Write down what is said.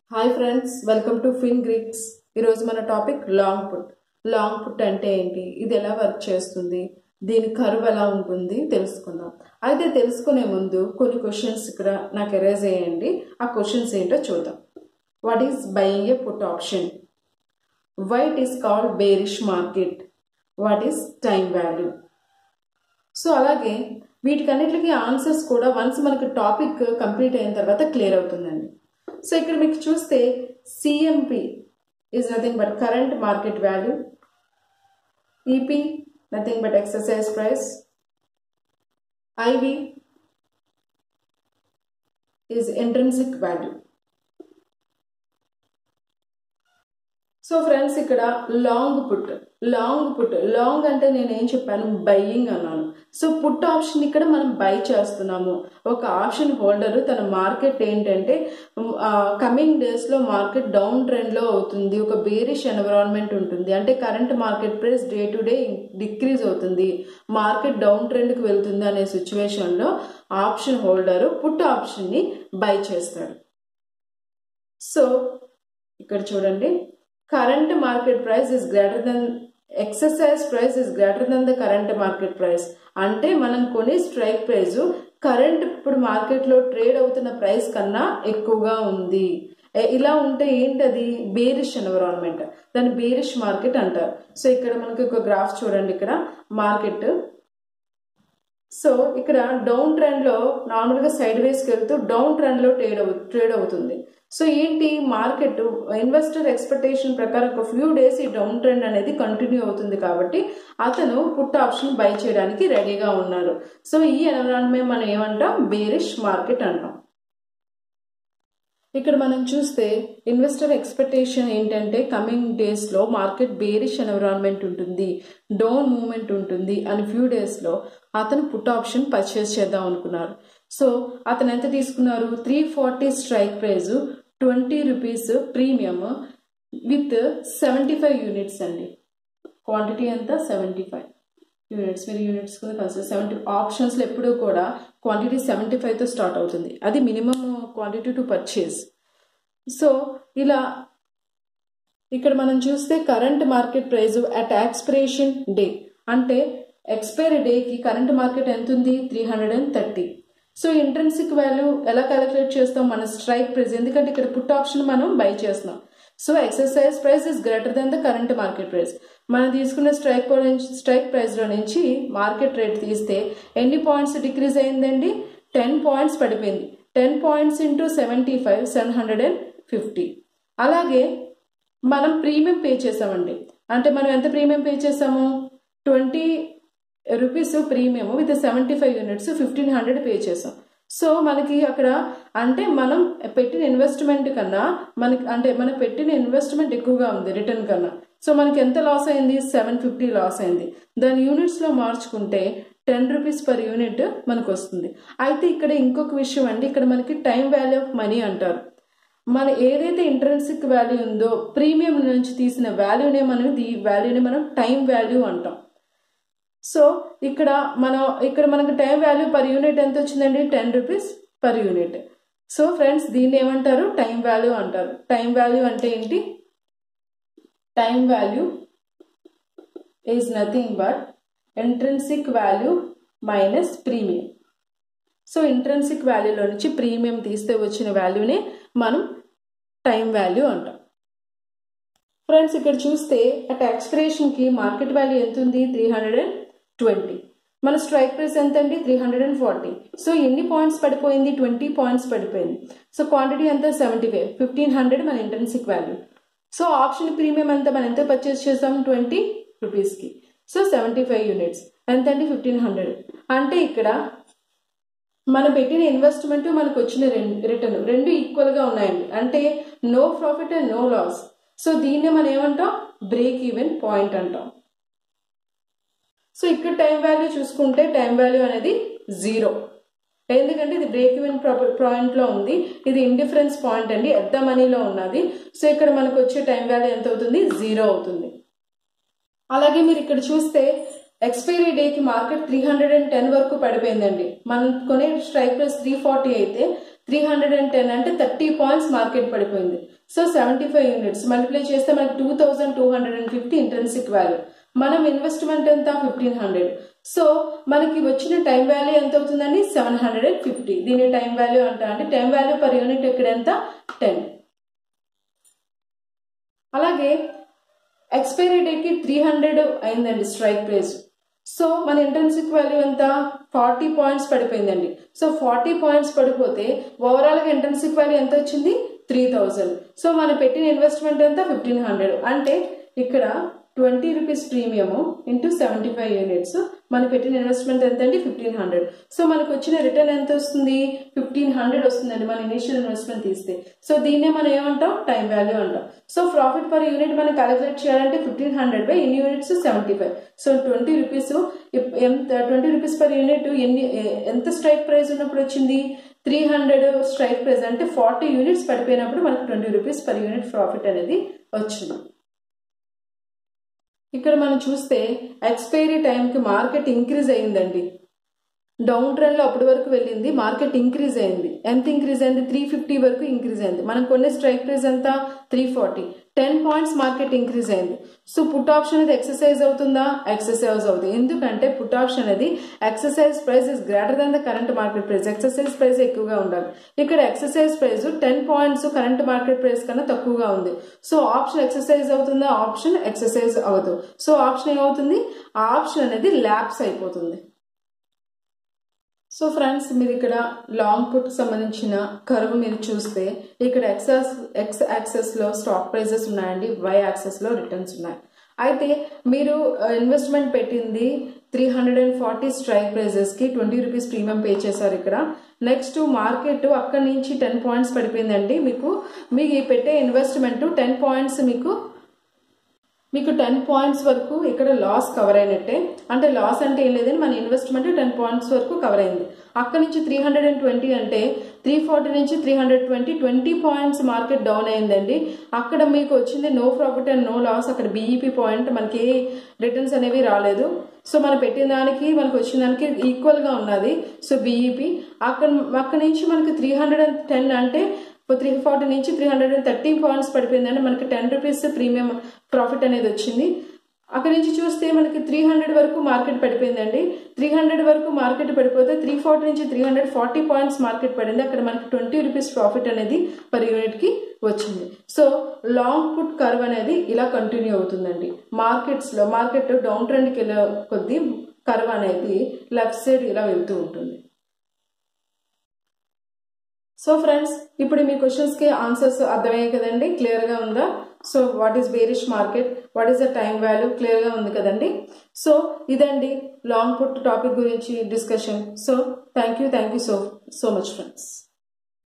hi friends welcome to fin grix ఈరోజు మన topic long put long put అంటే ఏంటి ఇది ఎలా వర్క్ చేస్తుంది దీని కర్వ్ ఎలా ఉంటుంది తెలుసుకుందాం అయితే తెలుసుకునే ముందు కొన్ని క్వశ్చన్స్ ఇక్కడ నాకు ఎరేజ్ చేయండి ఆ క్వశ్చన్స్ ఏంటో చూద్దాం what is buying a put option what is called bearish market what is time value so అలాగే వీటికన్నిటికీ ఆన్సర్స్ కూడా వన్స్ మనకి టాపిక్ కంప్లీట్ అయిన తర్వాత క్లియర్ అవుతుందండి సో ఇక్కడ మీకు చూస్తే CMP is nothing but current market value EP nothing but exercise price IV is intrinsic value so friends ఇక్కడ long put long put long అంటే నేను ఏం చెప్పాను బయ్యింగ్ అన్నాను సో పుట్ ఆప్షన్ ఇక్కడ మనం బై చేస్తున్నాము ఒక ఆప్షన్ హోల్డర్ తన మార్కెట్ ఏంటంటే కమింగ్ డేస్లో మార్కెట్ డౌన్ ట్రెండ్లో అవుతుంది ఒక బేరిష్ ఎన్విరాన్మెంట్ ఉంటుంది అంటే current market price day to day decrease అవుతుంది మార్కెట్ డౌన్ ట్రెండ్కి వెళ్తుంది అనే సిచ్యువేషన్లో ఆప్షన్ హోల్డర్ పుట్ ఆప్షన్ని బై చేస్తాడు సో ఇక్కడ చూడండి current market price is greater than exercise price is greater than the current market price అంటే మనం కొనే స్ట్రైక్ ప్రైస్ కరెంట్ ఇప్పుడు మార్కెట్లో ట్రేడ్ అవుతున్న ప్రైస్ కన్నా ఎక్కువగా ఉంది ఇలా ఉంటే ఏంటది బేరిష్ ఎన్విరాన్మెంట్ దాన్ని బేరిష్ మార్కెట్ అంటారు సో ఇక్కడ మనకి ఒక గ్రాఫ్ చూడండి ఇక్కడ మార్కెట్ సో ఇక్కడ డౌన్ ట్రెండ్లో నార్మల్గా సైడ్ వేస్కి వెళ్తూ డౌన్ ట్రెండ్లో ట్రేడ్ అవు ట్రేడ్ అవుతుంది సో ఏంటి మార్కెట్ ఇన్వెస్టర్ ఎక్స్పెక్టేషన్ ప్రకారం ఒక ఫ్యూ డేస్ ఈ డౌన్ ట్రెండ్ అనేది కంటిన్యూ అవుతుంది కాబట్టి అతను పుట్ ఆప్షన్ బై చేయడానికి రెడీగా ఉన్నారు సో ఈ ఎన్విరాన్మెంట్ మనం ఏమంటాం బేరిష్ మార్కెట్ అంటాం ఇక్కడ మనం చూస్తే ఇన్వెస్టర్ ఎక్స్పెక్టేషన్ ఏంటంటే కమింగ్ డేస్లో మార్కెట్ బేరిష్ ఎన్విరాన్మెంట్ ఉంటుంది డౌన్ మూమెంట్ ఉంటుంది అని ఫ్యూ డేస్లో అతను పుట్ ఆప్షన్ పర్చేస్ చేద్దాం అనుకున్నారు సో అతను ఎంత తీసుకున్నారు three forty strike price twenty rupees premium with seventy five units అండి క్వాంటిటీ ఎంత సెవెంటీ ఫైవ్ యూనిట్స్ మీరు యూనిట్స్ కింద కన్సిడర్ సెవెంటీ ఆప్షన్స్లో ఎప్పుడూ కూడా క్వాంటిటీ సెవెంటీ ఫైవ్తో స్టార్ట్ అవుతుంది అది minimum quantity to purchase so ఇలా ఇక్కడ మనం చూస్తే current market price at expiration day అంటే ఎక్స్పైరీ డేకి కరెంట్ మార్కెట్ ఎంత ఉంది three hundred and thirty so intrinsic value ఎలా క్యాలిక్యులేట్ చేస్తాం మన స్ట్రైక్ ప్రైస్ ఎందుకంటే ఇక్కడ పుట్ ఆప్షన్ మనం బై చేస్తున్నాం so exercise price is greater than the current market price మనం తీసుకున్న స్ట్రైక్ స్ట్రైక్ ప్రైస్లో నుంచి మార్కెట్ రేట్ తీస్తే ఎన్ని పాయింట్స్ డిక్రీజ్ అయిందండి టెన్ పాయింట్స్ పడిపోయింది ten points into seventy five seven hundred and fifty అలాగే మనం ప్రీమియం పే చేసామండి అంటే మనం ఎంత ప్రీమియం పే చేసాము twenty rupees premium with seventy five units fifteen hundred pay చేసాం సో మనకి అక్కడ అంటే మనం పెట్టిన ఇన్వెస్ట్మెంట్ కన్నా మనకి అంటే మనం పెట్టిన ఇన్వెస్ట్మెంట్ ఎక్కువగా ఉంది రిటర్న్ కన్నా సో మనకి ఎంత లాస్ అయింది సెవెన్ ఫిఫ్టీ లాస్ అయింది దాని యూనిట్స్లో మార్చుకుంటే టెన్ రూపీస్ పర్ యూనిట్ మనకు వస్తుంది అయితే ఇక్కడ ఇంకొక విషయం అండి ఇక్కడ మనకి టైం వాల్యూ ఆఫ్ మనీ అంటారు మన ఏదైతే ఇంట్రెన్సిక్ వాల్యూ ఉందో ప్రీమియం నుంచి తీసిన వాల్యూనే మనం ఈ వాల్యూని మనం టైం వాల్యూ అంటాం సో ఇక్కడ మనం ఇక్కడ మనకు టైం వాల్యూ పర్ యూనిట్ ఎంత వచ్చిందండి ten rupees per unit so friends దీన్ని ఏమంటారు టైం వాల్యూ అంటారు టైం వాల్యూ అంటే ఏంటి time value is nothing but intrinsic value minus premium so intrinsic వాల్యూలో నుంచి ప్రీమియం తీస్తే వచ్చిన వాల్యూనే మనం టైం వాల్యూ అంటాం ఫ్రెండ్స్ ఇక్కడ చూస్తే అట్ ఎక్స్పిరేషన్కి మార్కెట్ వాల్యూ ఎంత ఉంది త్రీ హండ్రెడ్ అండ్ ట్వంటీ మన స్ట్రైక్ ప్రైస్ ఎంత అండి three hundred and forty so ఎన్ని పాయింట్స్ పడిపోయింది ట్వంటీ పాయింట్స్ పడిపోయింది సో క్వాంటిటీ ఎంత సెవెంటీ ఫైవ్ ఫిఫ్టీన్ హండ్రెడ్ మన intrinsic value so option premium ఎంత మనం ఎంత పర్చేస్ చేసాం ట్వంటీ రూపీస్కి సో సెవెంటీ ఫైవ్ యూనిట్స్ ఎంత అండి ఫిఫ్టీన్ హండ్రెడ్ అంటే ఇక్కడ మనం పెట్టిన ఇన్వెస్ట్మెంట్ మనకు వచ్చిన రిటర్న్ రెండు ఈక్వల్గా ఉన్నాయండి అంటే no profit and no loss so దీన్నే మనం ఏమంటాం బ్రేక్ ఈవెన్ పాయింట్ అంటాం సో ఇక్కడ టైం వాల్యూ చూసుకుంటే టైం వాల్యూ అనేది జీరో ఎందుకంటే ఇది బ్రేక్ ఈవెన్ పాయింట్లో ఉంది ఇది ఇండిఫరెన్స్ పాయింట్ అండి ఎట్ ద మనీలో ఉన్నది సో ఇక్కడ మనకు వచ్చే టైం వాల్యూ ఎంత అవుతుంది జీరో అవుతుంది అలాగే మీరు ఇక్కడ చూస్తే ఎక్స్పైరీ డేకి market three hundred and ten వరకు పడిపోయిందండి మనం కొనే స్ట్రైక్ ప్రైస్ త్రీ ఫార్టీ అయితే త్రీ హండ్రెడ్ అండ్ టెన్ అంటే థర్టీ పాయింట్స్ మార్కెట్ పడిపోయింది so seventy five units multiply చేస్తే మనకి two thousand two hundred and fifty intrinsic value మనం ఇన్వెస్ట్మెంట్ ఎంత ఫిఫ్టీన్ హండ్రెడ్ సో మనకి వచ్చిన టైం వాల్యూ ఎంత అవుతుందండి సెవెన్ హండ్రెడ్ అండ్ ఫిఫ్టీ దీని టైం వాల్యూ అంట అంటే టైం వాల్యూ పర్ యూనిట్ ఇక్కడ ఎంత టెన్ అలాగే ఎక్స్పైరీ డేకి త్రీ హండ్రెడ్ అయిందండి స్ట్రైక్ ప్రైస్ సో మన ఇంటర్న్షిప్ వాల్యూ ఎంత ఫార్టీ పాయింట్స్ పడిపోయిందండి సో ఫార్టీ పాయింట్స్ పడిపోతే ఓవరాల్గా ఇంటర్న్షిప్ వాల్యూ ఎంత వచ్చింది త్రీ థౌజండ్ సో మనం పెట్టిన ఇన్వెస్ట్మెంట్ ఎంత ఫిఫ్టీన్ హండ్రెడ్ అంటే ఇక్కడ twenty rupees premium into seventy five units మనం పెట్టిన ఇన్వెస్ట్మెంట్ ఎంత అండి ఫిఫ్టీన్ హండ్రెడ్ సో మనకు వచ్చిన రిటర్న్ ఎంత వస్తుంది ఫిఫ్టీన్ హండ్రెడ్ వస్తుందండి మన ఇనిషియల్ ఇన్వెస్ట్మెంట్ తీస్తే సో దీన్నే మనం ఏమంటాం టైం వాల్యూ అంటాం సో ప్రాఫిట్ పర్ యూనిట్ మనం క్యాలిక్యులేట్ చేయాలంటే ఫిఫ్టీన్ హండ్రెడ్ బై ఎన్ని units seventy five so twenty rupees ఎంత ట్వంటీ రూపీస్ పర్ యూనిట్ ఎన్ని ఎంత స్ట్రైక్ ప్రైస్ ఉన్నప్పుడు వచ్చింది త్రీ హండ్రెడ్ స్ట్రైక్ ప్రైస్ అంటే ఫార్టీ యూనిట్స్ పడిపోయినప్పుడు మనకు twenty rupees per unit profit అనేది వచ్చింది ఇక్కడ మనం చూస్తే ఎక్స్పైరీ టైంకి మార్కెట్ ఇంక్రీజ్ అయిందండి డౌన్ ట్రెండ్లో అప్పటి వరకు వెళ్ళింది మార్కెట్ ఇంక్రీజ్ అయింది ఎంత ఇంక్రీజ్ అయింది త్రీ ఫిఫ్టీ వరకు ఇంక్రీజ్ అయింది మనం కొన్ని స్ట్రైక్ ప్రైస్ ఎంత three forty ten points market increase అయింది సో పుట్ ఆప్షన్ అనేది ఎక్సర్సైజ్ అవుతుందా ఎక్సర్సైజ్ అవుతుంది ఎందుకంటే పుట్ ఆప్షన్ అనేది exercise price is greater than the current market price exercise price ఎక్కువగా ఉండాలి ఇక్కడ exercise price ten points current market price కన్నా తక్కువగా ఉంది సో ఆప్షన్ ఎక్సర్సైజ్ అవుతుందా ఆప్షన్ ఎక్సర్సైజ్ అవ్వదు సో ఆప్షన్ ఏమవుతుంది ఆ ఆప్షన్ అనేది ల్యాప్స్ అయిపోతుంది సో ఫ్రెండ్స్ మీరు ఇక్కడ లాంగ్ పుట్ సంబంధించిన కర్వ్ మీరు చూస్తే ఇక్కడ ఎక్సెస్ ఎక్స్ యాక్సెస్లో స్టాక్ ప్రైజెస్ ఉన్నాయండి వై యాక్సెస్లో రిటర్న్స్ ఉన్నాయి అయితే మీరు ఇన్వెస్ట్మెంట్ పెట్టింది three hundred and forty strike ప్రైజెస్కి ట్వంటీ రూపీస్ ప్రీమియం పే చేశారు ఇక్కడ నెక్స్ట్ మార్కెట్ అక్కడి నుంచి టెన్ పాయింట్స్ పడిపోయిందండి మీకు మీకు పెట్టే ఇన్వెస్ట్మెంట్ టెన్ పాయింట్స్ మీకు మీకు టెన్ పాయింట్స్ వరకు ఇక్కడ లాస్ కవర్ అయినట్టే అంటే లాస్ అంటే ఏం లేదని మన ఇన్వెస్ట్మెంట్ టెన్ పాయింట్స్ వరకు కవర్ అయింది అక్కడ నుంచి త్రీ హండ్రెడ్ అండ్ ట్వంటీ అంటే త్రీ ఫార్టీ నుంచి three hundred twenty twenty points market down అయిందండి అక్కడ మీకు వచ్చింది no profit and no loss అక్కడ బీఈపీ పాయింట్ మనకి ఏ రిటర్న్స్ అనేవి రాలేదు సో మనం పెట్టిన దానికి మనకు వచ్చిన దానికి ఈక్వల్గా ఉన్నది సో బీఈపీ అక్కడ అక్కడ నుంచి మనకి త్రీ హండ్రెడ్ అండ్ టెన్ అంటే త్రీ ఫార్టీ నుంచి three hundred and thirty points పడిపోయిందంటే మనకి టెన్ రూపీస్ ప్రీమియం ప్రాఫిట్ అనేది వచ్చింది అక్కడి నుంచి చూస్తే మనకి త్రీ హండ్రెడ్ వరకు మార్కెట్ పడిపోయిందండి త్రీ హండ్రెడ్ వరకు మార్కెట్ పడిపోతే త్రీ ఫార్టీ నుంచి three hundred forty points market పడింది అక్కడ మనకి ట్వంటీ రూపీస్ ప్రాఫిట్ అనేది పర్ యూనిట్కి వచ్చింది సో లాంగ్ పుట్ కర్వ్ అనేది ఇలా కంటిన్యూ అవుతుందండి మార్కెట్స్లో మార్కెట్ డౌన్ ట్రెండ్కి వెళ్ళే కొద్దీ కర్వ్ అనేది లెఫ్ట్ సైడ్ ఇలా వెళ్తూ ఉంటుంది సో ఫ్రెండ్స్ ఇప్పుడు మీ క్వశ్చన్స్కి ఆన్సర్స్ అర్థమయ్యాయి కదండి క్లియర్గా ఉందా so what is bearish market what is the time value క్లియర్గా ఉంది కదండి సో ఇదండి లాంగ్ పుట్ టాపిక్ గురించి discussion so thank you thank you so so much friends